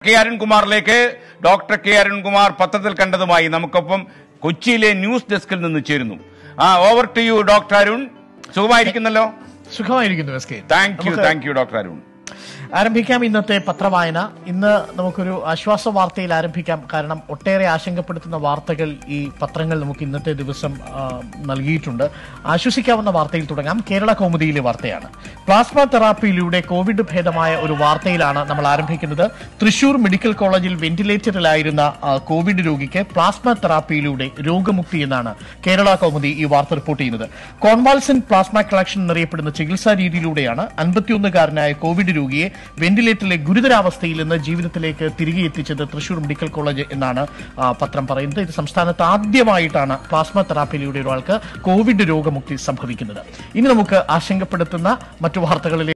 K അരുൺകുമാറിലേക്ക് doctor K Arunkumar പത്രത്തിൽ കണ്ടതുമായി നമുക്കൊപ്പം കൊച്ചിയിലെ ന്യൂസ് ഡെസ്കിൽ നിന്ന് ചേരുന്നു ആ over to you doctor Arun സുഖമായിരിക്കുന്നല്ലോ സുഖമായിരിക്കുന്നു എസ് കെ താങ്ക് യു നമുക്ക് താങ്ക് യു ഡോക്ടർ അരുൺ ആരംഭിക്കാം ഇന്നത്തെ പത്രവായന ഇന്ന് നമുക്കൊരു ആശ്വാസ വാർത്തയിൽ ആരംഭിക്കാം കാരണം ഒട്ടേറെ ആശങ്കപ്പെടുത്തുന്ന വാർത്തകൾ ഈ പത്രങ്ങൾ നമുക്ക് ഇന്നത്തെ ദിവസം ആ, നൽകിയിട്ടുണ്ട് ആശ്വസിക്കാവുന്ന വാർത്തയിൽ തുടങ്ങാം കേരള കൗമുദിയിലെ വാർത്തയാണ് പ്ലാസ്മ തെറാപ്പിയിലൂടെ കോവിഡ് ഭേദമായ ഒരു വാർത്തയിലാണ് നമ്മൾ ആരംഭിക്കുന്നത് തൃശൂർ മെഡിക്കൽ കോളേജിൽ വെന്റിലേറ്ററിലായിരുന്ന ആ, കോവിഡ് രോഗിക്ക് പ്ലാസ്മ തെറാപ്പിയിലൂടെ രോഗമുക്തി എന്നാണ് കേരള കൗമുദി ഈ വാർത്ത റിപ്പോർട്ട് ചെയ്യുന്നത് കോൺവാൾസൻ പ്ലാസ്മ കളക്ഷൻ എന്നറിയപ്പെടുന്ന ചികിത്സാ രീതിയിലൂടെയാണ് അൻപത്തിയൊന്നുകാരനായ കോവിഡ് രോഗിയെ വെന്റിലേറ്ററിലെ ഗുരുതരാവസ്ഥയിൽ നിന്ന് ജീവിതത്തിലേക്ക് തിരികെ എത്തിച്ചത് തൃശൂർ മെഡിക്കൽ കോളേജ് എന്നാണ് ആ, പത്രം പറയുന്നത് ഇത് സംസ്ഥാനത്ത് ആദ്യമായിട്ടാണ് പ്ലാസ്മ തെറാപ്പിയിലൂടെ ഒരാൾക്ക് കോവിഡ് രോഗമുക്തി സംഭവിക്കുന്നത് ഇനി നമുക്ക് ആശങ്കപ്പെടുത്തുന്ന മറ്റു വാർത്തകളിലേക്ക്